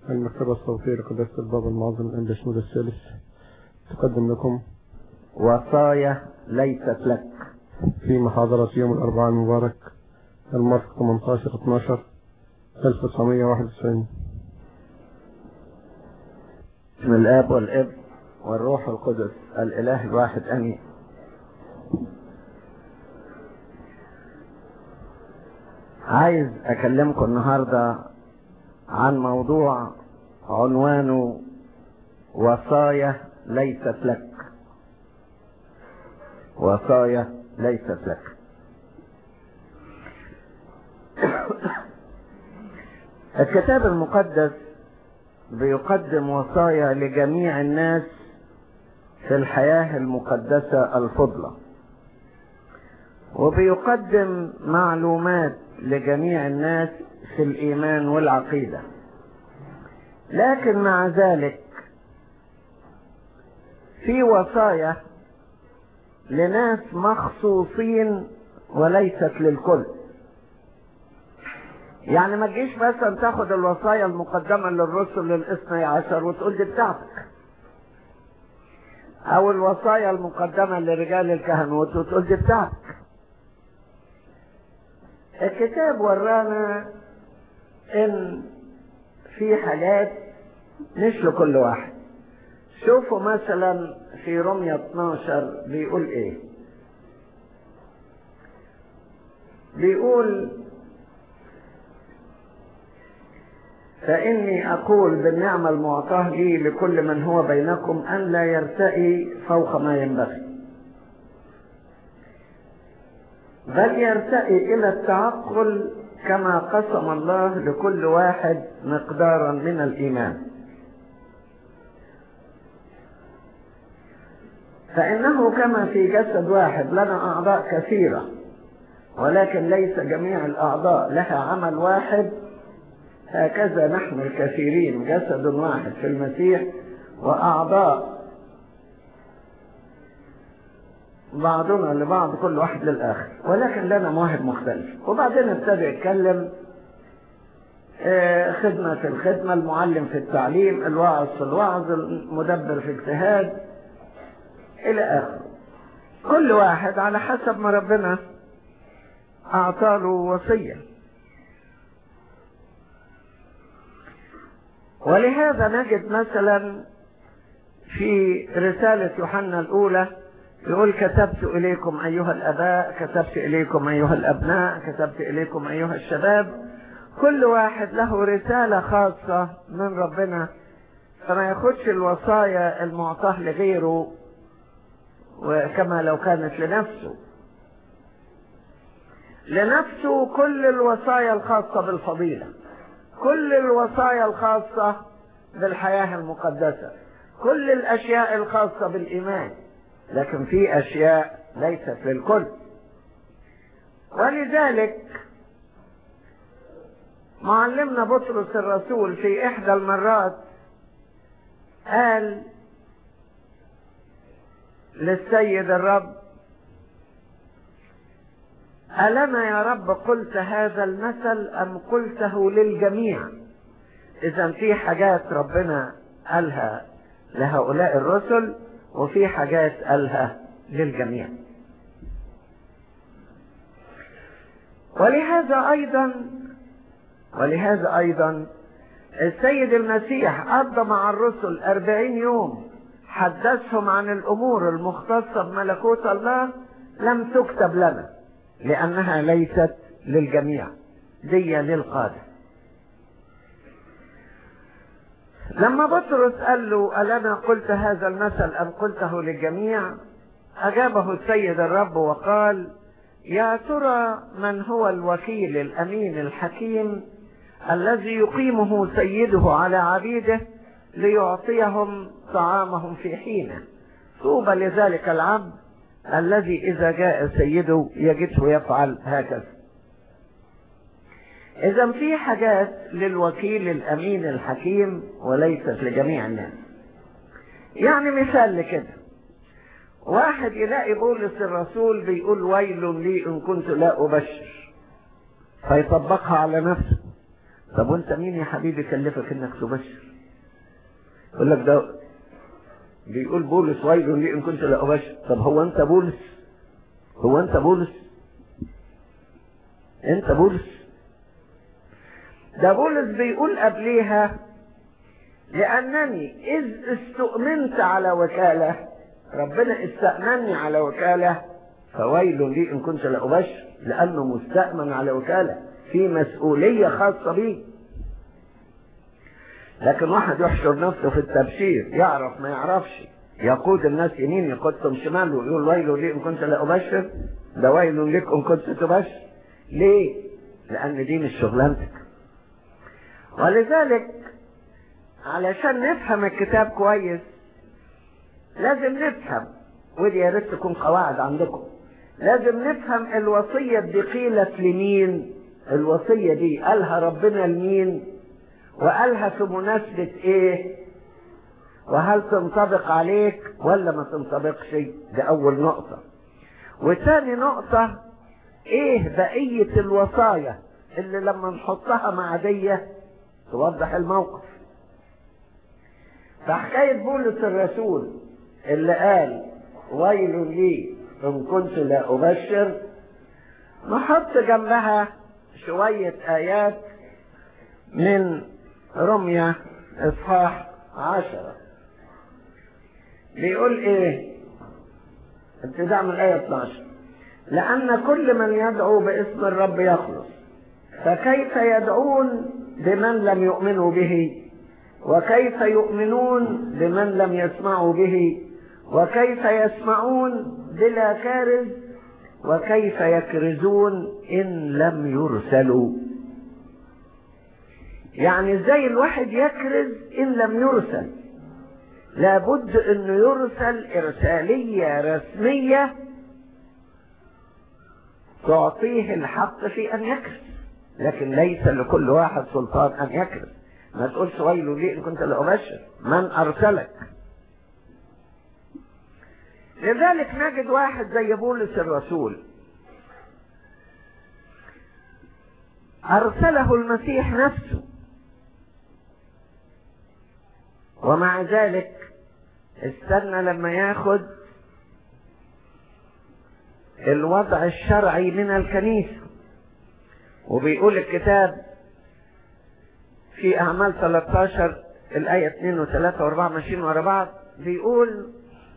المكتبة الصوتية لقداسة البابا المعظم الأنبا شمول الثالث تقدم لكم وصايا ليست لك في محاضرة يوم الأربعاء المبارك المرق 18 12 1991 بسم الاب والابن والروح القدس الاله الواحد امين عايز اكلمكم النهارده عن موضوع عنوانه وصايا ليست لك وصايا ليست لك الكتاب المقدس بيقدم وصايا لجميع الناس في الحياة المقدسة الفضلة وبيقدم معلومات لجميع الناس في الإيمان والعقيدة لكن مع ذلك في وصايا لناس مخصوصين وليست للكل يعني ما تجيش مثلا تاخد الوصايا المقدمة للرسل للاثني عشر وتقول دي بتاعتك او الوصايا المقدمة لرجال الكهنوت وتقول دي بتاعتك الكتاب ورانا ان في حاجات مش لكل واحد شوفوا مثلا في رمية 12 بيقول ايه بيقول فإني أقول بالنعمة المعطاة لي لكل من هو بينكم أن لا يرتئي فوق ما ينبغي بل يرتئي إلى التعقل كما قسم الله لكل واحد مقدارا من الإيمان فإنه كما في جسد واحد لنا أعضاء كثيرة ولكن ليس جميع الأعضاء لها عمل واحد هكذا نحن الكثيرين جسد واحد في المسيح وأعضاء بعضنا لبعض كل واحد للآخر ولكن لنا مواهب مختلفة وبعدين ابتدى يتكلم خدمة في الخدمة المعلم في التعليم الواعظ في الوعظ المدبر في اجتهاد إلى آخره كل واحد على حسب ما ربنا أعطاله وصية ولهذا نجد مثلا في رسالة يوحنا الأولى يقول كتبت إليكم أيها الأباء كتبت إليكم أيها الأبناء كتبت إليكم أيها الشباب كل واحد له رسالة خاصة من ربنا فما ياخدش الوصايا المعطاة لغيره وكما لو كانت لنفسه لنفسه كل الوصايا الخاصة بالفضيلة كل الوصايا الخاصة بالحياة المقدسة كل الأشياء الخاصة بالإيمان لكن في أشياء ليست للكل ولذلك معلمنا بطرس الرسول في إحدى المرات قال للسيد الرب ألنا يا رب قلت هذا المثل أم قلته للجميع إذا في حاجات ربنا قالها لهؤلاء الرسل وفي حاجات قالها للجميع ولهذا أيضا ولهذا أيضا السيد المسيح قضى مع الرسل أربعين يوم حدثهم عن الأمور المختصة بملكوت الله لم تكتب لنا لأنها ليست للجميع دي للقادة لما بطرس قال له ألنا قلت هذا المثل أم قلته للجميع أجابه السيد الرب وقال يا ترى من هو الوكيل الأمين الحكيم الذي يقيمه سيده على عبيده ليعطيهم طعامهم في حينه طوبى لذلك العبد الذي إذا جاء سيده يجده يفعل هكذا إذا في حاجات للوكيل الأمين الحكيم وليست لجميع الناس يعني مثال لكده واحد يلاقي بولس الرسول بيقول ويل لي إن كنت لا أبشر فيطبقها على نفسه طب وانت مين يا حبيبي كلفك انك تبشر يقول لك ده بيقول بولس ويل لي ان كنت لا ابشر طب هو انت بولس هو انت بولس انت بولس ده بولس بيقول قبليها لأنني إذ استؤمنت على وكالة ربنا استأمني على وكالة فويل لي إن كنت لأبشر لأنه مستأمن على وكالة في مسؤولية خاصة بيه لكن واحد يحشر نفسه في التبشير يعرف ما يعرفش يقود الناس يمين يقودهم شمال ويقول ويل لي إن كنت لأبشر ده ويل لك إن كنت تبشر ليه؟ لأن دي مش شغلانتك ولذلك علشان نفهم الكتاب كويس لازم نفهم ودي يا ريت تكون قواعد عندكم لازم نفهم الوصية دي قيلت لمين الوصية دي قالها ربنا لمين وقالها في مناسبة ايه وهل تنطبق عليك ولا ما تنطبقش ده اول نقطة وثاني نقطة ايه بقية الوصايا اللي لما نحطها مع دية توضح الموقف فحكاية بولس الرسول اللي قال ويل لي إن كنت لا أبشر نحط جنبها شوية آيات من رمية إصحاح عشرة بيقول إيه ابتداء من الآية 12 لأن كل من يدعو باسم الرب يخلص فكيف يدعون بمن لم يؤمنوا به وكيف يؤمنون بمن لم يسمعوا به وكيف يسمعون بلا كارز وكيف يكرزون ان لم يرسلوا يعني ازاي الواحد يكرز ان لم يرسل لابد انه يرسل ارساليه رسميه تعطيه الحق في ان يكرز لكن ليس لكل واحد سلطان ان يكرز ما تقولش ويل لي ان كنت لأبشر من ارسلك لذلك نجد واحد زي بولس الرسول ارسله المسيح نفسه ومع ذلك استنى لما ياخد الوضع الشرعي من الكنيسة وبيقول الكتاب في أعمال 13 الآية 2 و3 و4 ماشيين ورا بعض بيقول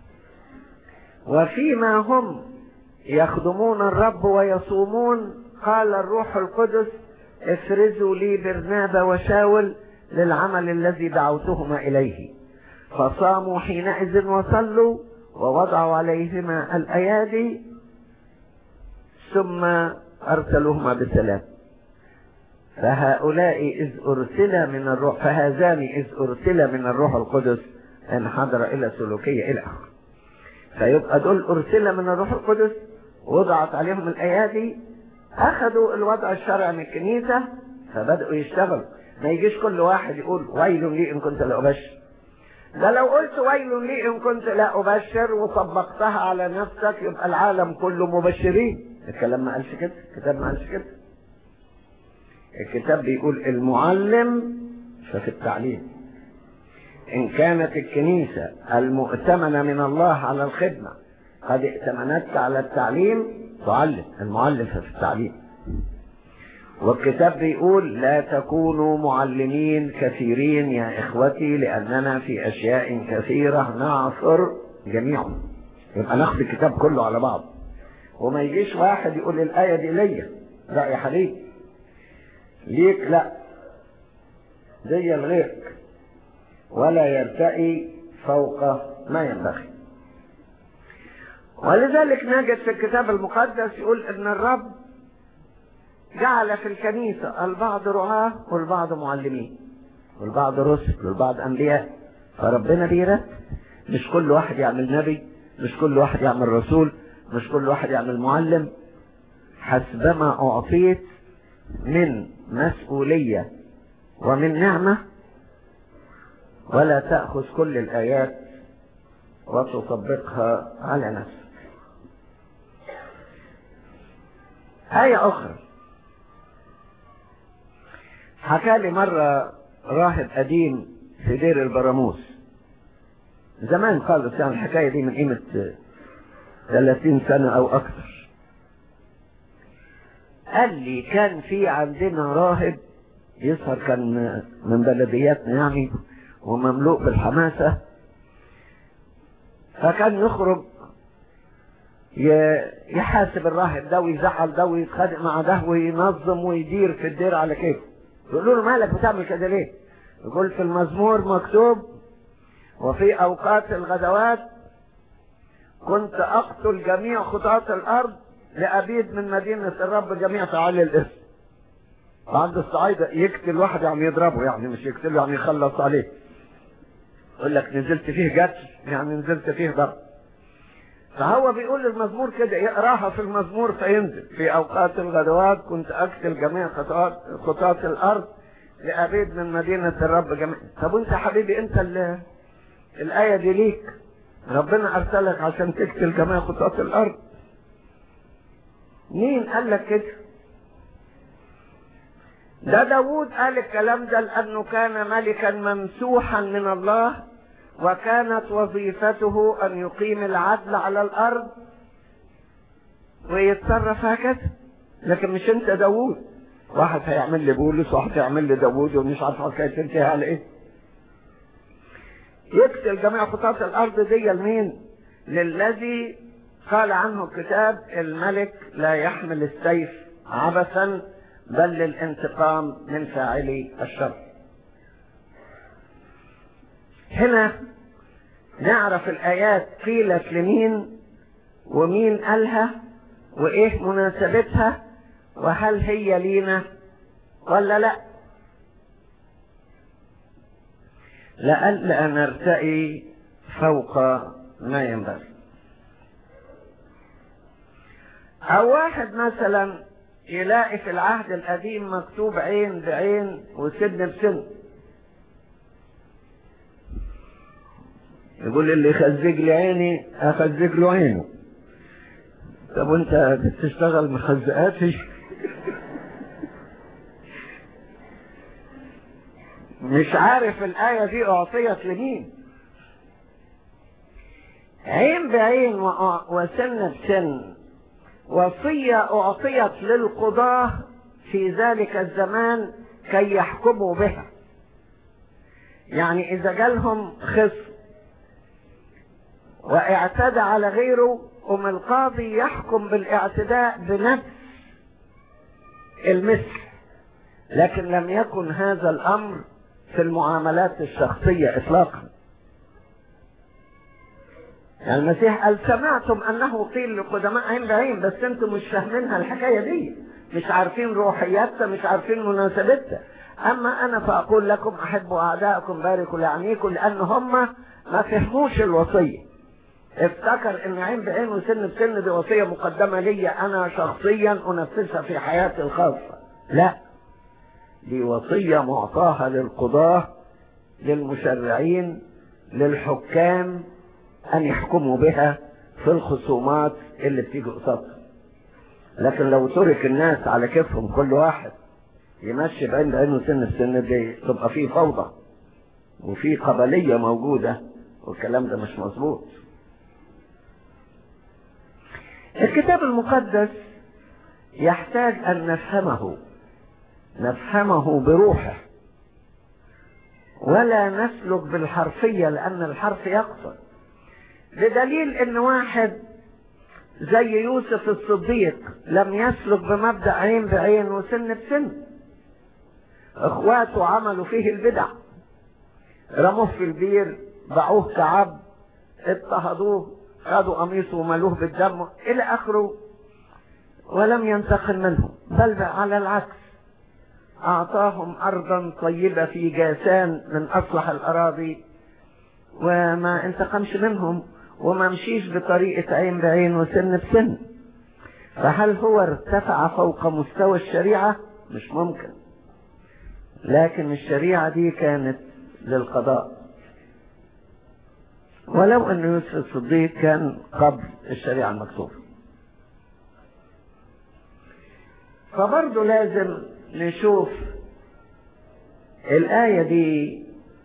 وفيما هم يخدمون الرب ويصومون قال الروح القدس افرزوا لي برنابا وشاول للعمل الذي دعوتهما إليه فصاموا حينئذ وصلوا ووضعوا عليهما الأيادي ثم أرسلوهما بسلام فهؤلاء إذ أرسل من الروح فهذان إذ أرسل من الروح القدس انحدر إلى سلوكية إلى آخره فيبقى دول أرسل من الروح القدس وضعت عليهم الأيادي أخذوا الوضع الشرعي من الكنيسة فبدأوا يشتغلوا ما يجيش كل واحد يقول ويل لي إن كنت لا أبشر ده لو قلت ويل لي إن كنت لا أبشر وطبقتها على نفسك يبقى العالم كله مبشرين الكلام ما قالش كده الكتاب ما قالش كده الكتاب بيقول المعلم ففي التعليم إن كانت الكنيسة المؤتمنة من الله على الخدمة قد ائتمنتك على التعليم تعلم المعلم ففي التعليم والكتاب بيقول لا تكونوا معلمين كثيرين يا إخوتي لأننا في أشياء كثيرة نعثر جميعا يبقى ناخد الكتاب كله على بعض وما يجيش واحد يقول الآية دي ليا لا يا حبيبي ليك لا دي لغيرك ولا يرتقي فوق ما ينبغي ولذلك نجد في الكتاب المقدس يقول ان الرب جعل في الكنيسة البعض رعاة والبعض معلمين والبعض رسل والبعض انبياء فربنا بيرتب مش كل واحد يعمل نبي مش كل واحد يعمل رسول مش كل واحد يعمل معلم حسبما اعطيت من مسؤولية ومن نعمة ولا تأخذ كل الآيات وتطبقها على نفسك آية أخرى حكى لي مرة راهب قديم في دير البراموس زمان خالص يعني الحكاية دي من قيمة 30 سنة أو أكثر قال لي كان في عندنا راهب يظهر كان من بلدياتنا يعني ومملوء بالحماسة فكان يخرج يحاسب الراهب ده ويزعل ده ويتخانق مع ده وينظم ويدير في الدير على كيفه يقولوا له مالك بتعمل كده ليه؟ يقول في المزمور مكتوب وفي اوقات الغدوات كنت اقتل جميع خطاة الارض لابيد من مدينة الرب جميع فعال الاسم عند الصعايدة يقتل واحد يعني يضربه يعني مش يقتله يعني يخلص عليه يقول لك نزلت فيه جتل يعني نزلت فيه ضرب فهو بيقول المزمور كده يقراها في المزمور فينزل في اوقات الغدوات كنت اقتل جميع خطوات خطاة الارض لابيد من مدينة الرب جميع طب وانت يا حبيبي انت اللي الايه دي ليك ربنا ارسلك عشان تقتل جميع خطاة الارض مين قال لك كده ده داوود قال الكلام ده لانه كان ملكا ممسوحا من الله وكانت وظيفته ان يقيم العدل على الارض ويتصرف هكذا لكن مش انت داوود واحد هيعمل لي بولس واحد هيعمل لي داوود ومش عارف حكايه تنتهي على ايه يقتل جميع خطاة الارض دي لمين للذي قال عنه الكتاب الملك لا يحمل السيف عبثا بل للانتقام من فاعلي الشر هنا نعرف الآيات قيلت لمين ومين قالها وإيه مناسبتها وهل هي لينا ولا لا لألا نرتقي فوق ما ينبغي أو واحد مثلا يلاقي في العهد القديم مكتوب عين بعين وسن بسن يقول اللي يخزج لي عيني اخزج له عينه طب وانت بتشتغل مخزقاتي مش عارف الآية دي أعطيت لمين عين بعين وسن بسن وصية أعطيت للقضاة في ذلك الزمان كي يحكموا بها يعني إذا جالهم خصم واعتدى على غيره قم القاضي يحكم بالاعتداء بنفس المثل لكن لم يكن هذا الامر في المعاملات الشخصية اطلاقا يعني المسيح قال سمعتم انه قيل لقدماء عين بعين بس انتم مش فاهمينها الحكاية دي مش عارفين روحياتها مش عارفين مناسبتها اما انا فاقول لكم احبوا اعدائكم باركوا لعنيكم لان هم ما فهموش الوصيه افتكر ان عين بعين وسن بسن دي وصيه مقدمه لي انا شخصيا انفذها في حياتي الخاصه لا دي وصيه معطاها للقضاه للمشرعين للحكام ان يحكموا بها في الخصومات اللي بتيجي قصادها لكن لو ترك الناس على كيفهم كل واحد يمشي بعين بعين وسن بسن دي تبقى فيه فوضى وفي قبليه موجوده والكلام ده مش مظبوط الكتاب المقدس يحتاج ان نفهمه نفهمه بروحه ولا نسلك بالحرفيه لان الحرف يقصر بدليل ان واحد زي يوسف الصديق لم يسلك بمبدا عين بعين وسن بسن اخواته عملوا فيه البدع رموه في البير باعوه كعبد اضطهدوه خدوا قميصه وملوه بالدم الى اخره ولم ينتقم منهم بل على العكس اعطاهم ارضا طيبة في جاسان من اصلح الاراضي وما انتقمش منهم وما مشيش بطريقة عين بعين وسن بسن فهل هو ارتفع فوق مستوى الشريعة مش ممكن لكن الشريعة دي كانت للقضاء ولو ان يوسف الصديق كان قبل الشريعة المكتوبة فبرضه لازم نشوف الآية دي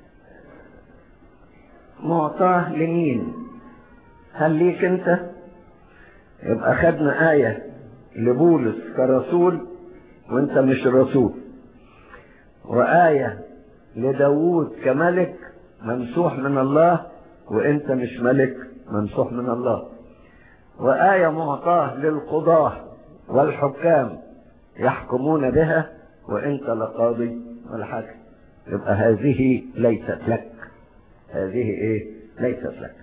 معطاه لمين هل ليك انت يبقى خدنا آية لبولس كرسول وانت مش رسول وآية لداوود كملك ممسوح من الله وانت مش ملك ممسوح من الله وآية معطاه للقضاة والحكام يحكمون بها وانت لا قاضي ولا حاكم يبقى هذه ليست لك هذه ايه ليست لك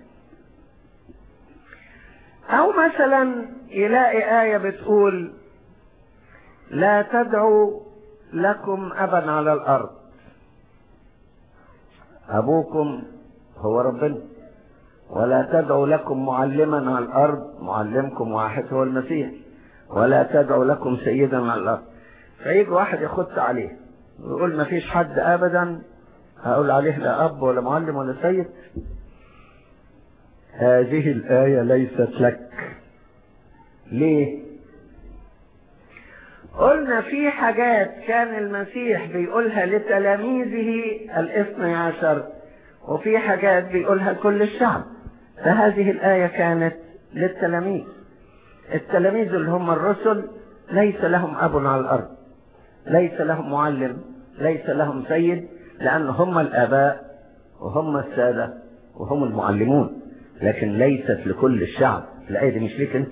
او مثلا يلاقي آية بتقول لا تدعوا لكم أبا على الأرض أبوكم هو ربنا ولا تدعوا لكم معلما على الأرض معلمكم واحد هو المسيح ولا تدعوا لكم سيدا على الأرض فيجي واحد يخط عليه ويقول ما فيش حد أبدا هقول عليه لا أب ولا معلم ولا سيد هذه الآية ليست لك ليه قلنا في حاجات كان المسيح بيقولها لتلاميذه الاثني عشر وفي حاجات بيقولها لكل الشعب فهذه الآية كانت للتلاميذ التلاميذ اللي هم الرسل ليس لهم أب على الأرض ليس لهم معلم ليس لهم سيد لأن هم الآباء وهم السادة وهم المعلمون لكن ليست لكل الشعب الآية دي مش ليك أنت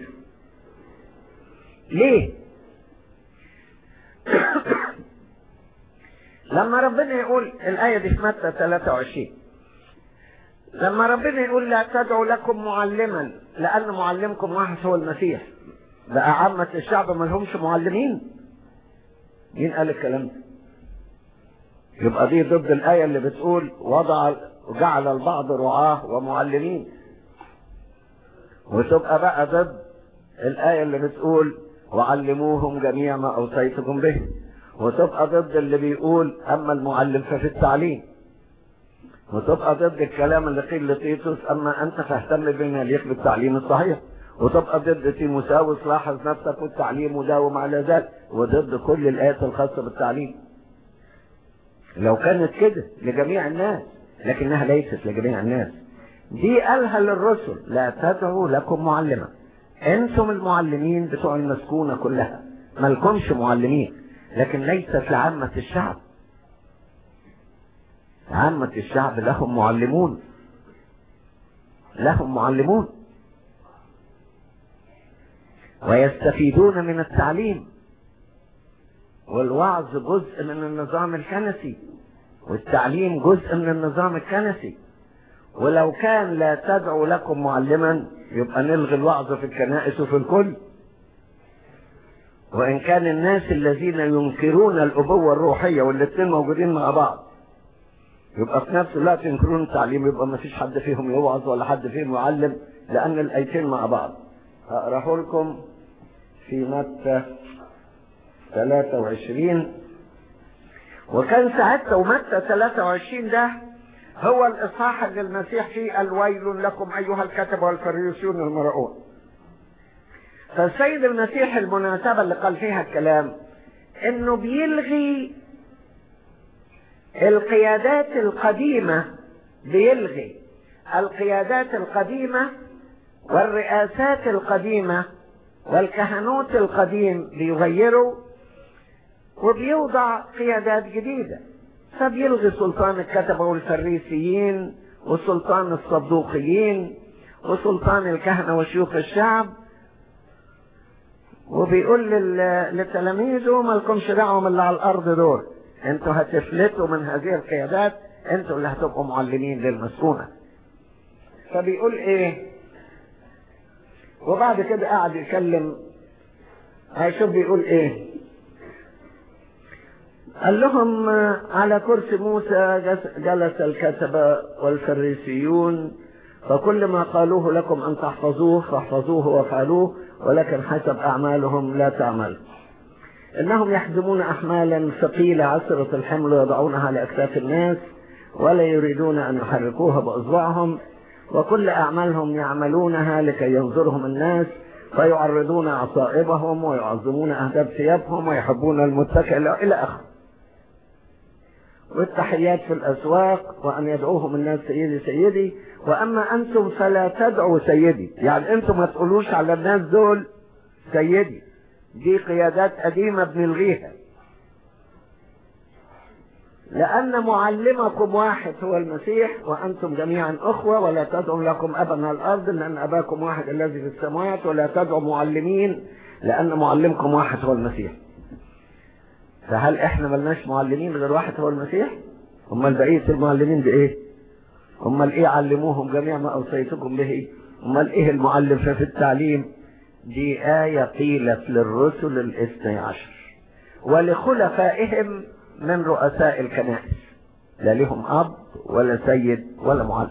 ليه لما ربنا يقول الآية دي في متى 23 لما ربنا يقول لا تدعوا لكم معلما لأن معلمكم واحد هو المسيح بقى عامة الشعب ما لهمش معلمين مين قال الكلام ده يبقى دي ضد الآية اللي بتقول وضع وجعل البعض رعاه ومعلمين وتبقى بقى ضد الآية اللي بتقول وعلموهم جميع ما أوصيتكم به وتبقى ضد اللي بيقول أما المعلم ففي التعليم وتبقى ضد الكلام اللي قيل لتيتوس أما أنت فاهتم بما يليق بالتعليم الصحيح وتبقى ضد تيموساوس لاحظ نفسك والتعليم وداوم على ذلك وضد كل الآيات الخاصة بالتعليم لو كانت كده لجميع الناس لكنها ليست لجميع الناس دي قالها للرسل لا تدعوا لكم معلما انتم المعلمين بتوع المسكونة كلها مالكمش معلمين لكن ليست لعامة الشعب عامة الشعب لهم معلمون لهم معلمون ويستفيدون من التعليم والوعظ جزء من النظام الكنسي والتعليم جزء من النظام الكنسي ولو كان لا تدعو لكم معلما يبقى نلغي الوعظ في الكنائس وفي الكل وإن كان الناس الذين ينكرون الأبوة الروحية والاثنين موجودين مع بعض يبقى في نفس الوقت ينكرون التعليم يبقى ما فيش حد فيهم يوعظ ولا حد فيهم يعلم لأن الآيتين مع بعض هقراه لكم في متى 23 وكان ساعتها ومتى 23 ده هو الإصحاح اللي المسيح فيه الويل لكم أيها الكتب والفريسيون المرؤون فالسيد المسيح المناسبة اللي قال فيها الكلام انه بيلغي القيادات القديمة بيلغي القيادات القديمة والرئاسات القديمة والكهنوت القديم بيغيروا وبيوضع قيادات جديدة فبيلغي سلطان الكتبة والفريسيين وسلطان الصدوقيين وسلطان الكهنة وشيوخ الشعب وبيقول لتلاميذه ما لكمش دعوه من اللي على الارض دول انتوا هتفلتوا من هذه القيادات انتوا اللي هتبقوا معلمين للمسكونه فبيقول ايه وبعد كده قعد يكلم هيشوف بيقول ايه قال لهم على كرسي موسى جلس الكتبة والفريسيون فكل ما قالوه لكم أن تحفظوه فاحفظوه وافعلوه ولكن حسب أعمالهم لا تعمل إنهم يحزمون أحمالا ثقيلة عسرة الحمل ويضعونها لأكتاف الناس ولا يريدون أن يحركوها بأصبعهم وكل أعمالهم يعملونها لكي ينظرهم الناس فيعرضون عصائبهم ويعظمون أهداب ثيابهم ويحبون المتكئ إلى آخره والتحيات في الأسواق وأن يدعوهم الناس سيدي سيدي وأما أنتم فلا تدعوا سيدي يعني أنتم ما تقولوش على الناس دول سيدي دي قيادات قديمة بنلغيها لأن معلمكم واحد هو المسيح وأنتم جميعا أخوة ولا تدعوا لكم أبا على الأرض لأن أباكم واحد الذي في السماوات ولا تدعوا معلمين لأن معلمكم واحد هو المسيح فهل احنا ملناش معلمين غير واحد هو المسيح امال بقيه المعلمين بايه امال ايه علموهم جميع ما اوصيتكم به امال ايه المعلم في التعليم دي آية قيلت للرسل الاثني عشر ولخلفائهم من رؤساء الكنائس لا لهم أب ولا سيد ولا معلم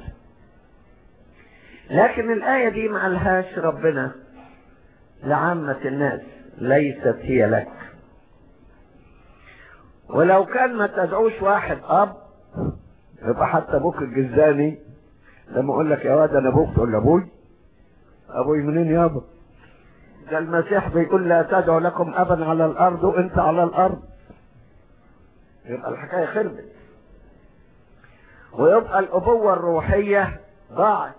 لكن الآية دي ما قالهاش ربنا لعامة الناس ليست هي لك ولو كان ما تدعوش واحد اب يبقى حتى ابوك الجزاني لما اقول لك يا واد انا ابوك تقول ابوي ابوي منين يابا ده المسيح بيقول لا تدعوا لكم ابا على الارض وانت على الارض يبقى الحكايه خربت ويبقى الابوه الروحيه ضاعت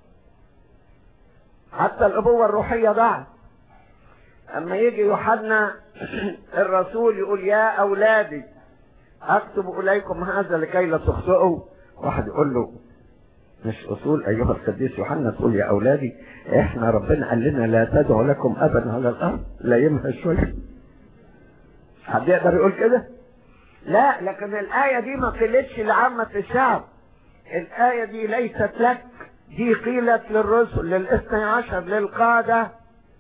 حتى الابوه الروحيه ضاعت اما يجي يوحنا الرسول يقول يا اولادي اكتب اليكم هذا لكي لا تخطئوا واحد يقول له مش اصول ايها القديس يوحنا تقول يا اولادي احنا ربنا قال لنا لا تدعوا لكم ابدا على الارض لا يمهى شويه حد يقدر يقول كده لا لكن الايه دي ما قيلتش لعامه الشعب الايه دي ليست لك دي قيلت للرسل للاثني عشر للقاده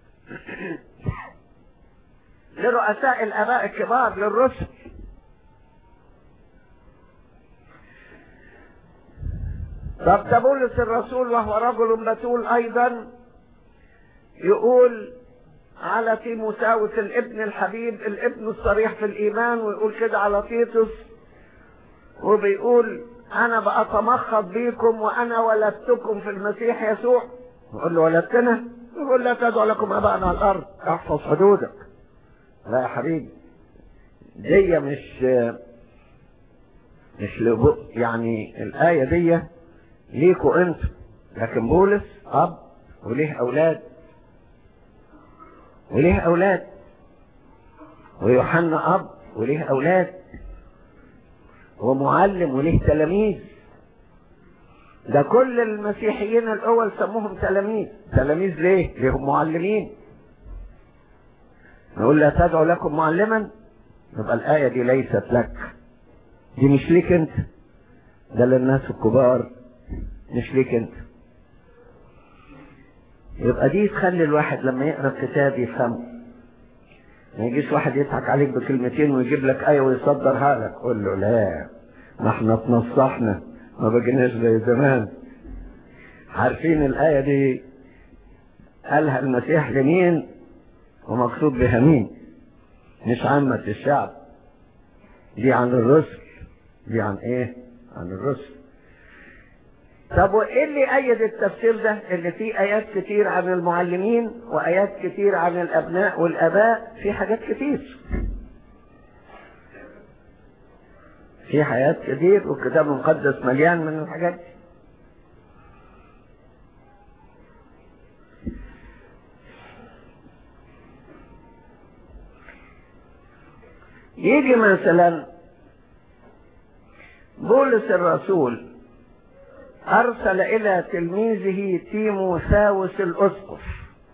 لرؤساء الاباء الكبار للرسل طب ده بولس الرسول وهو رجل بتول ايضا يقول على تيموساوس الابن الحبيب الابن الصريح في الايمان ويقول كده على تيتوس وبيقول انا بأتمخض بيكم وانا ولدتكم في المسيح يسوع يقول له ولدتنا يقول لا تدعو لكم اباءنا على الارض احفظ حدودك لا يا حبيبي دي مش مش لبق يعني الآية دي ليكوا انتوا لكن بولس أب وليه أولاد وليه أولاد ويوحنا أب وليه أولاد ومعلم وليه تلاميذ ده كل المسيحيين الأول سموهم تلاميذ تلاميذ ليه؟ ليهم معلمين نقول لا تدعو لكم معلما يبقى الآية دي ليست لك دي مش ليك انت ده للناس الكبار مش ليك انت يبقى دي تخلي الواحد لما يقرا الكتاب يفهمه ما يجيش واحد يضحك عليك بكلمتين ويجيب لك آية ويصدرها لك قول له لا ما احنا اتنصحنا ما بقيناش زي زمان عارفين الآية دي قالها المسيح لمين ومقصود بها مين مش عامة الشعب دي عن الرسل دي عن ايه عن الرسل طب وايه اللي ايد التفسير ده اللي فيه ايات كتير عن المعلمين وايات كتير عن الابناء والاباء في حاجات كتير في حاجات كتير والكتاب المقدس مليان من الحاجات دي يجي مثلا بولس الرسول أرسل إلى تلميذه تيموثاوس الأسقف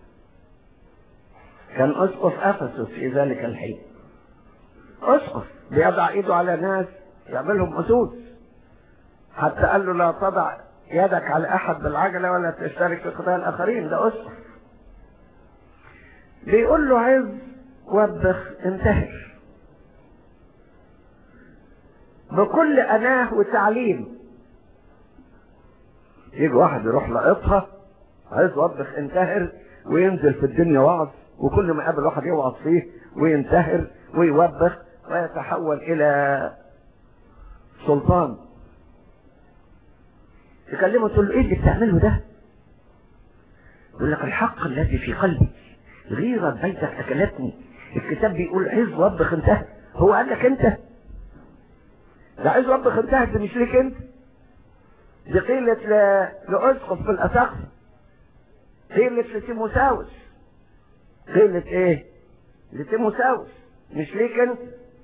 كان أسقف أفسس في ذلك الحين أسقف بيضع إيده على ناس يعملهم أسود حتى قال له لا تضع يدك على أحد بالعجلة ولا تشترك في قتال الآخرين ده أسقف بيقول له عز وبخ انتهر بكل أناه وتعليم يجي واحد يروح لقطها عايز يوبخ انتهر وينزل في الدنيا وعظ وكل ما يقابل واحد يوعظ فيه وينتهر ويوبخ ويتحول الى سلطان تكلمه تقول له ايه اللي بتعمله ده يقول لك الحق الذي في قلبي غيرة بيتك اكلتني الكتاب بيقول عز وبخ انتهر هو قال لك انت ده عايز رب انتهت مش ليك انت دي قيلت ل... لأسقف في الأسقف قيلت لتيموساوس قيلت ايه لتيموساوس مش ليك انت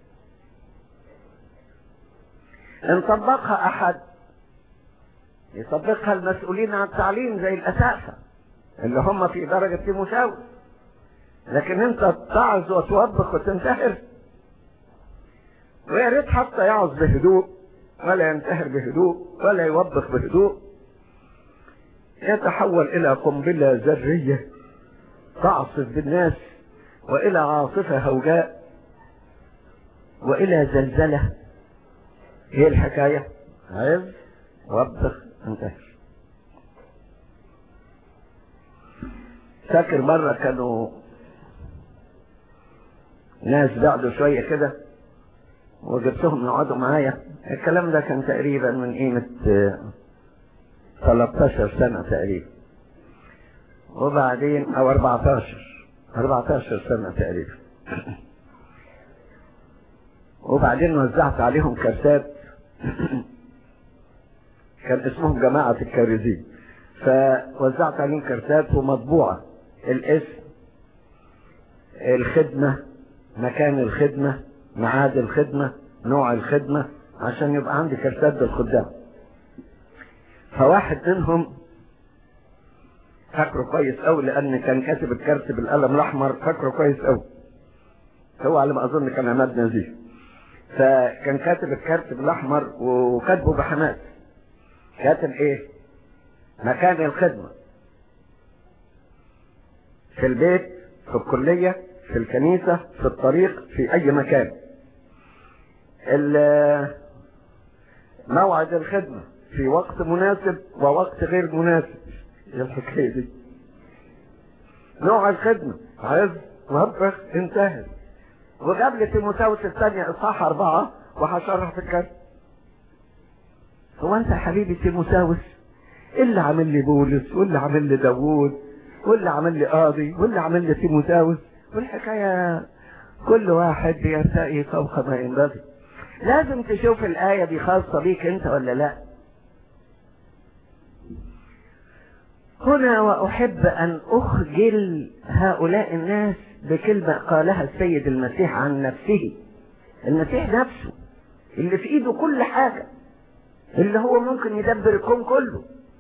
ان طبقها احد يطبقها المسؤولين عن التعليم زي الاساتذه اللي هم في درجه تيموساوس لكن انت تعظ وتوبخ وتنتحر ويا ريت حتى يعظ بهدوء ولا ينتحر بهدوء ولا يوبخ بهدوء يتحول الى قنبله ذريه تعصف بالناس والى عاصفه هوجاء والى زلزله ايه الحكايه عظ وبخ انتهر فاكر مرة كانوا ناس بعدوا شوية كده وجبتهم يقعدوا معايا الكلام ده كان تقريبا من قيمة 13 سنة تقريبا وبعدين او 14 14 سنة تقريبا وبعدين وزعت عليهم كاسات كان اسمهم جماعة الكارزين فوزعت عليهم كارتات ومطبوعة الاسم الخدمة مكان الخدمة ميعاد الخدمة نوع الخدمة عشان يبقى عندي كارتات بالخدام فواحد منهم فاكره كويس قوي لان كان كاتب الكارت بالقلم الاحمر فاكره كويس قوي هو على ما اظن كان عماد نزيه فكان كاتب الكارت بالاحمر وكاتبه بحماس كاتب ايه مكان الخدمة في البيت في الكلية في الكنيسة في الطريق في اي مكان موعد الخدمة في وقت مناسب ووقت غير مناسب ايه الحكاية دي نوع الخدمة عز وهبخ انتهت وجاب لي تيموثاوس الثانية اصحاح اربعة وهشرح في الكتاب هو انت يا حبيبي تيموثاوس اللي عامل لي بولس واللي عامل لي داوود واللي عامل لي قاضي واللي عامل لي تيموثاوس والحكاية كل واحد بيرتقي فوق ما ينبغي لازم تشوف الآية دي خاصة بيك انت ولا لا هنا وأحب أن أخجل هؤلاء الناس بكلمة قالها السيد المسيح عن نفسه المسيح نفسه اللي في ايده كل حاجة اللي هو ممكن يدبر الكون كله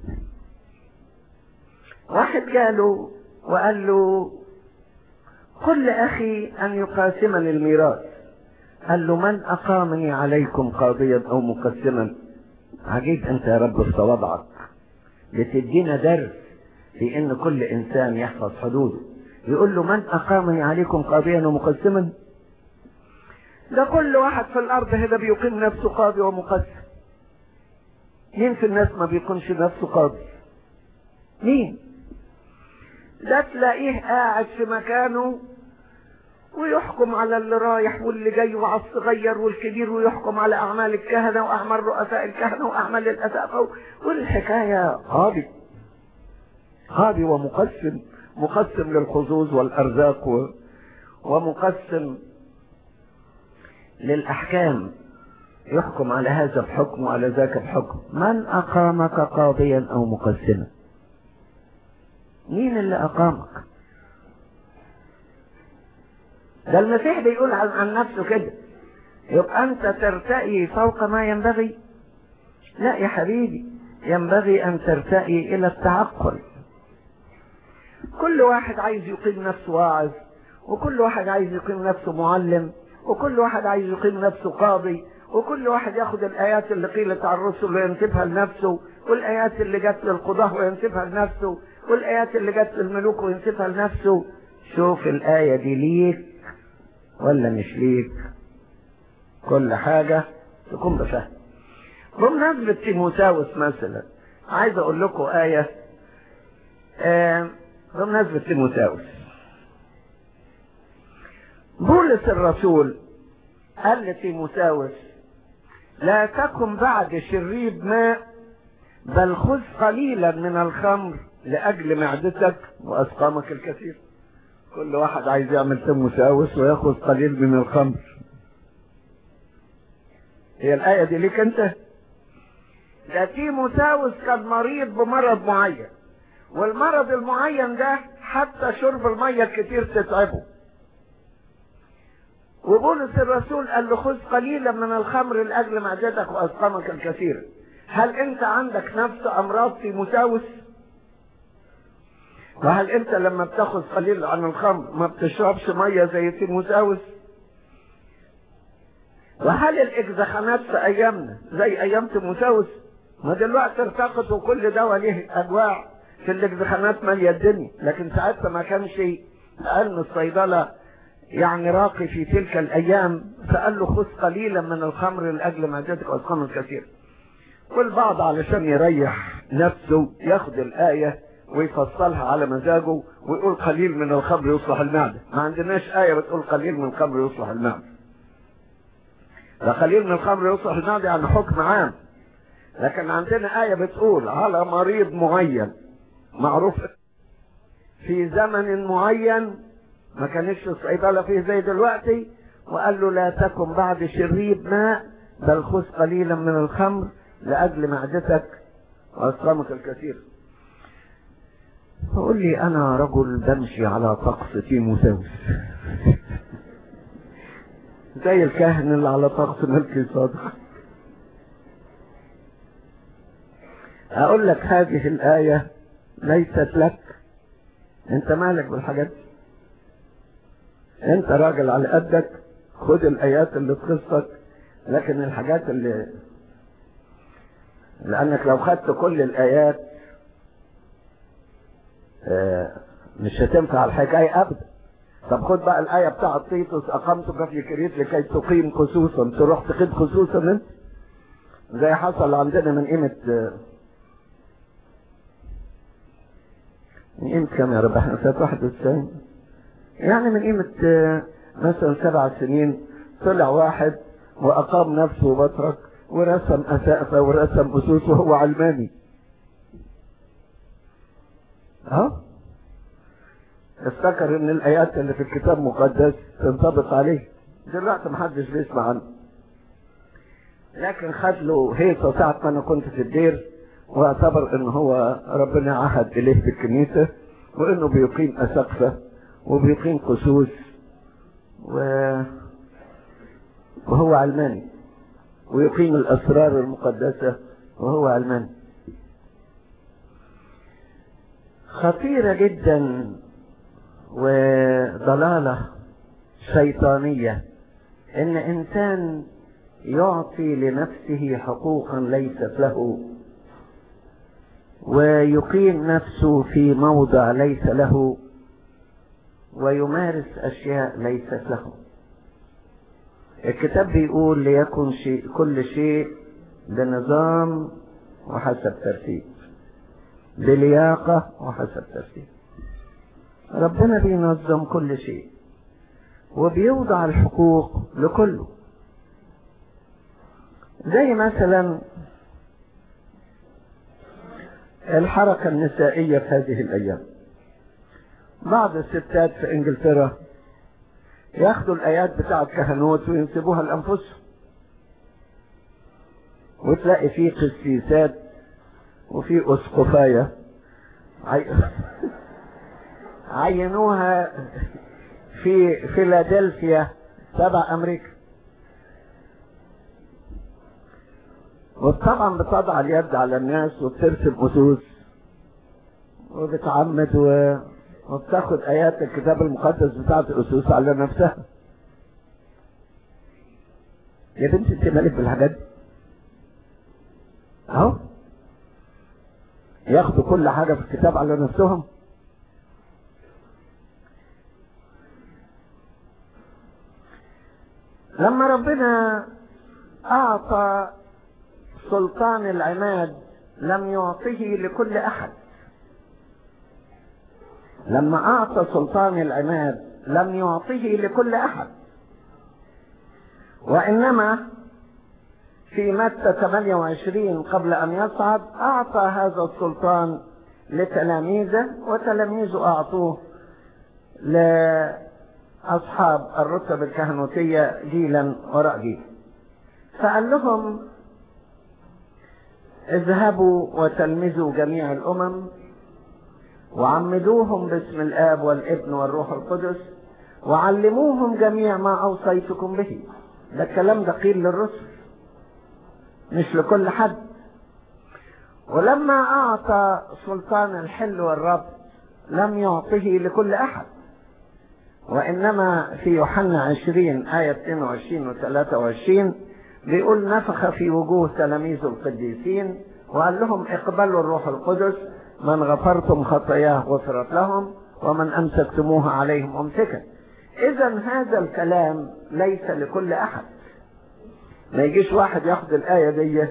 واحد جاله وقال له قل لأخي أن يقاسمني الميراث قال له من أقامني عليكم قاضيا أو مقسما عجيب أنت يا رب في وضعك بتدينا درس في ان كل انسان يحفظ حدوده يقول له من اقامني عليكم قاضيا ومقسما ده كل واحد في الارض هنا بيقيم نفسه قاضي ومقسم مين في الناس ما بيقيمش نفسه قاضي مين ده تلاقيه قاعد في مكانه ويحكم على اللي رايح واللي جاي وعلى الصغير والكبير ويحكم على اعمال الكهنه واعمال رؤساء الكهنه واعمال الاساقفه والحكايه قاضي قاضي ومقسم مقسم للحظوظ والارزاق و... ومقسم للاحكام يحكم على هذا بحكم وعلى ذاك بحكم من اقامك قاضيا او مقسما مين اللي اقامك ده المسيح بيقول عن, عن نفسه كده يبقى انت ترتقي فوق ما ينبغي لا يا حبيبي ينبغي ان ترتقي الى التعقل كل واحد عايز يقيم نفسه واعظ وكل واحد عايز يقيم نفسه معلم وكل واحد عايز يقيم نفسه قاضي وكل واحد ياخد الايات اللي قيلت عن الرسل وينسبها لنفسه والايات اللي جت للقضاه وينسبها لنفسه والايات اللي جت للملوك وينسبها لنفسه شوف الايه دي ليك ولا مش ليك كل حاجه تكون بفهم بمناسبه تيموساوس مثلا عايز اقول لكم ايه آه بمناسبة تيموثاوس بولس الرسول قال لتيموثاوس لا تكن بعد شريب ماء بل خذ قليلا من الخمر لأجل معدتك وأسقامك الكثير كل واحد عايز يعمل تيموثاوس وياخذ قليل من الخمر هي الآية دي ليك أنت ده تيموساوس كان مريض بمرض معين والمرض المعين ده حتى شرب المية الكتير تتعبه وبولس الرسول قال له خذ قليلا من الخمر لأجل معدتك وأسقامك الكثيرة هل أنت عندك نفس أمراض تيموساوس وهل أنت لما بتاخذ قليل عن الخمر ما بتشربش مية زي تيموساوس وهل الاجزخانات في ايامنا زي ايام تيموساوس ما دلوقتي ارتقت وكل دواء ليه انواع في الاجزخانات ماليه الدنيا لكن ساعتها ما كانش لان الصيدله يعني راقي في تلك الايام فقال له خذ قليلا من الخمر لاجل معدتك واسقام كثير والبعض علشان يريح نفسه ياخد الايه ويفصلها على مزاجه ويقول قليل من الخمر يصلح المعده ما عندناش ايه بتقول قليل من الخمر يصلح المعده ده قليل من الخمر يصلح المعده يعني حكم عام لكن عندنا آية بتقول على مريض معين معروف في زمن معين ما كانش الصيدلة فيه زي دلوقتي وقال له لا تكن بعد شريب ماء بل خذ قليلا من الخمر لأجل معدتك وأسقامك الكثير فقول لي أنا رجل بمشي على طقس تيموساوس زي الكاهن اللي على طقس ملكي صادق أقول لك هذه الآية ليست لك أنت مالك بالحاجات دي أنت راجل على قدك خد الآيات اللي تخصك لكن الحاجات اللي لأنك لو خدت كل الآيات مش هتنفع الحكاية أبدا طب خد بقى الآية بتاعت تيتوس أقمتك في كريت لكي تقيم خصوصا تروح تقيم خصوصا أنت زي حصل عندنا من قيمة من قيمة كام يا رب احنا سنة 91 يعني من قيمة مثلا سبع سنين طلع واحد وأقام نفسه بطرك ورسم أسقفة ورسم أسوس وهو علماني اه افتكر ان الايات اللي في الكتاب المقدس تنطبق عليه دلوقتي محدش بيسمع عنه لكن خد له هيصه ساعه ما انا كنت في الدير واعتبر ان هو ربنا عهد اليه بالكنيسه وانه بيقيم اسقفه وبيقيم قسوس و... وهو علماني ويقيم الاسرار المقدسه وهو علماني خطيره جدا وضلاله شيطانيه ان انسان يعطي لنفسه حقوقا ليست له ويقيم نفسه في موضع ليس له ويمارس اشياء ليست له الكتاب بيقول ليكن شيء كل شيء بنظام وحسب ترتيب بلياقة وحسب ترتيب ربنا بينظم كل شيء وبيوضع الحقوق لكله زي مثلا الحركة النسائية في هذه الأيام بعض الستات في إنجلترا ياخدوا الآيات بتاعة كهنوت وينسبوها لأنفسهم وتلاقي فيه قسيسات وفي أسقفاية عي... عينوها في فيلادلفيا تبع أمريكا وطبعا بتضع اليد على الناس وبترسم أسوس وبتعمد و... وبتاخد آيات الكتاب المقدس بتاعت الأسوس على نفسها يا بنت انت مالك بالحاجات دي اهو ياخدوا كل حاجة في الكتاب على نفسهم لما ربنا أعطى سلطان العماد لم يعطه لكل أحد لما أعطى سلطان العماد لم يعطه لكل أحد وإنما في متى 28 قبل أن يصعد أعطى هذا السلطان لتلاميذه وتلاميذه أعطوه لأصحاب الرتب الكهنوتية جيلا وراء جيل فقال لهم اذهبوا وتلمذوا جميع الامم وعمدوهم باسم الاب والابن والروح القدس وعلموهم جميع ما اوصيتكم به ده الكلام ده قيل للرسل مش لكل حد ولما اعطى سلطان الحل والرب لم يعطه لكل احد وانما في يوحنا 20 آية 22 و 23 بيقول نفخ في وجوه تلاميذ القديسين وقال لهم اقبلوا الروح القدس من غفرتم خطاياه غفرت لهم ومن امسكتموها عليهم امسكت اذا هذا الكلام ليس لكل احد ما يجيش واحد ياخد الايه دي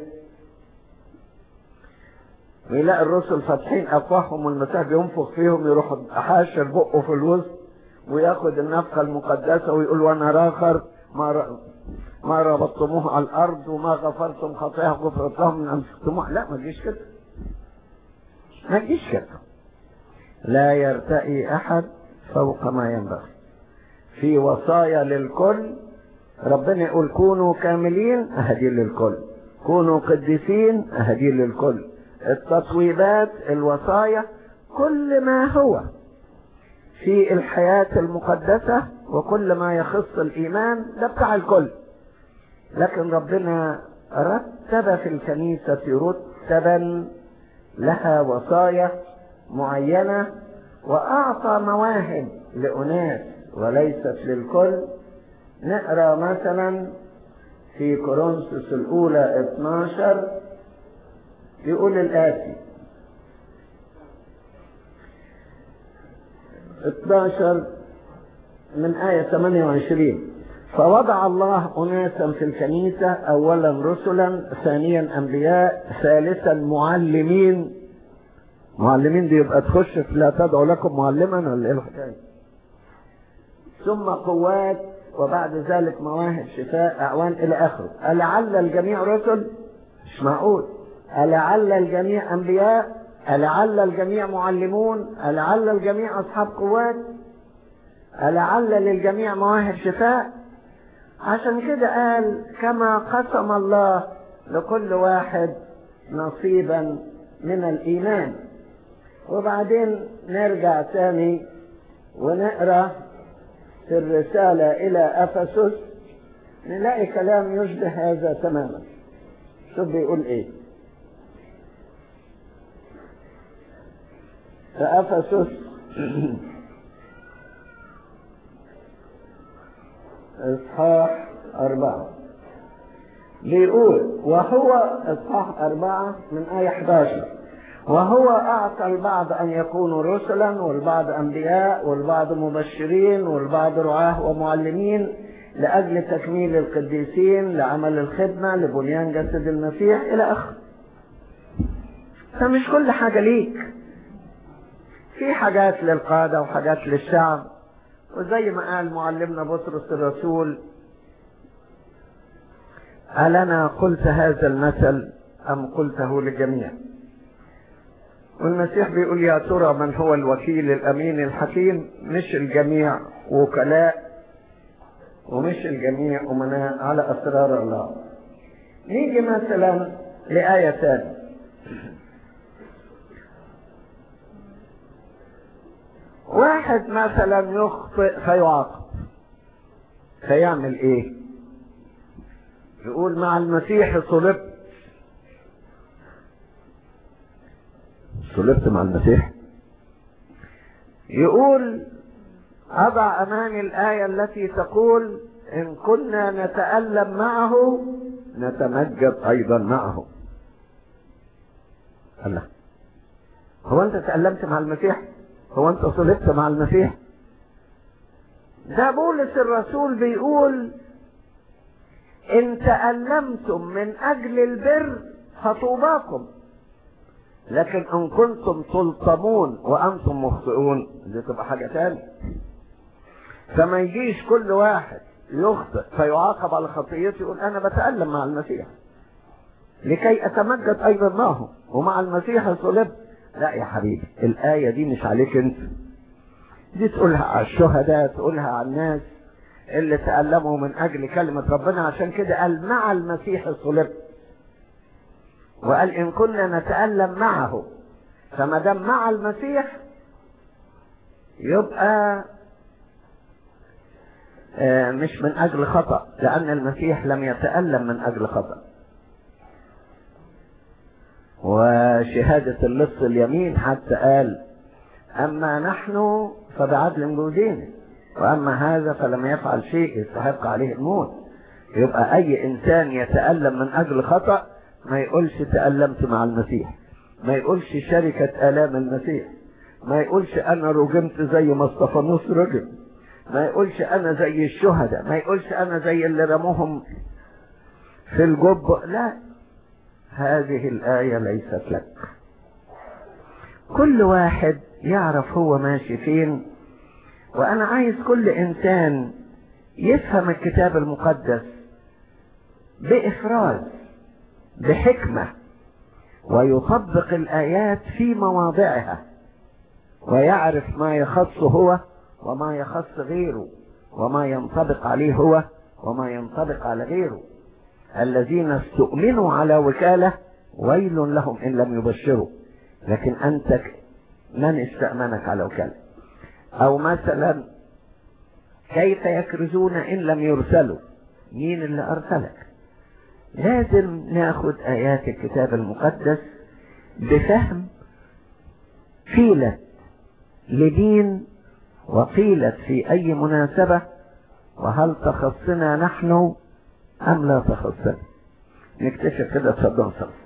ويلاقي الرسل فاتحين افواههم والمسيح بينفخ فيهم يروح حاشر بقه في الوسط وياخد النفخه المقدسه ويقول وانا راخر ما ر... ما ربطتموه على الارض وما غفرتم خطاياه غفرت لهم من امسكتموه لا ما تجيش كده ما تجيش كده لا يرتقي احد فوق ما ينبغي في وصايا للكل ربنا يقول كونوا كاملين اهدي للكل كونوا قديسين اهدي للكل التطويبات الوصايا كل ما هو في الحياة المقدسة وكل ما يخص الإيمان ده بتاع الكل لكن ربنا رتب في الكنيسة رتبا لها وصايا معينة وأعطى مواهب لأناس وليست للكل نقرأ مثلا في كورنثوس الأولى 12 يقول الآتي 12 من آية 28 فوضع الله أناسا في الكنيسة أولا رسلا ثانيا أنبياء ثالثا معلمين معلمين دي يبقى تخش في لا تدعو لكم معلما ولا ايه الحكايه؟ ثم قوات وبعد ذلك مواهب شفاء أعوان إلى آخره ألعل الجميع رسل؟ مش معقول ألعل الجميع أنبياء؟ ألعل الجميع معلمون؟ ألعل الجميع أصحاب قوات؟ ألعل للجميع مواهب شفاء؟ عشان كده قال كما قسم الله لكل واحد نصيبا من الإيمان وبعدين نرجع تاني ونقرأ في الرسالة إلى أفسس نلاقي كلام يشبه هذا تماما شوف بيقول إيه في أفسس إصحاح أربعة بيقول وهو إصحاح أربعة من آية 11 وهو أعطى البعض أن يكونوا رسلا والبعض أنبياء والبعض مبشرين والبعض رعاة ومعلمين لأجل تكميل القديسين لعمل الخدمة لبنيان جسد المسيح إلى آخره فمش كل حاجة ليك في حاجات للقادة وحاجات للشعب وزي ما قال معلمنا بطرس الرسول هل أنا قلت هذا المثل أم قلته للجميع والمسيح بيقول يا ترى من هو الوكيل الأمين الحكيم مش الجميع وكلاء ومش الجميع أمناء على أسرار الله نيجي مثلا لآية ثانية واحد مثلا يخطئ فيعاقب فيعمل ايه يقول مع المسيح صلبت صلبت مع المسيح يقول أضع أمامي الآية التي تقول إن كنا نتألم معه نتمجد أيضا معه الله هو أنت تألمت مع المسيح هو أنت صلبت مع المسيح ده بولس الرسول بيقول إن تألمتم من أجل البر فطوباكم لكن ان كنتم تلطمون وانتم مخطئون دي تبقى حاجه ثانيه فما يجيش كل واحد يخطئ فيعاقب على خطيته يقول انا بتالم مع المسيح لكي اتمجد ايضا معه ومع المسيح صلبت لا يا حبيبي الايه دي مش عليك انت دي تقولها على الشهداء تقولها على الناس اللي تألموا من أجل كلمة ربنا عشان كده قال مع المسيح صلبت وقال إن كنا نتألم معه فما دام مع المسيح يبقى مش من أجل خطأ لأن المسيح لم يتألم من أجل خطأ وشهادة اللص اليمين حتى قال أما نحن فبعدل جودين وأما هذا فلم يفعل شيء يستحق عليه الموت يبقى أي إنسان يتألم من أجل خطأ ما يقولش تألمت مع المسيح ما يقولش شركة آلام المسيح ما يقولش أنا رجمت زي ما اسطفانوس رجم ما يقولش أنا زي الشهداء ما يقولش أنا زي اللي رموهم في الجب لا هذه الآية ليست لك كل واحد يعرف هو ماشي فين وأنا عايز كل إنسان يفهم الكتاب المقدس بإفراز بحكمة ويطبق الآيات في مواضعها ويعرف ما يخص هو وما يخص غيره وما ينطبق عليه هو وما ينطبق على غيره الذين استؤمنوا على وكالة ويل لهم إن لم يبشروا لكن أنت من استأمنك على وكالة أو مثلا كيف يكرزون إن لم يرسلوا مين اللي أرسلك لازم ناخد آيات الكتاب المقدس بفهم قيلت لدين وقيلت في أي مناسبة وهل تخصنا نحن أم لا تخصنا نكتشف كده تصدق صلح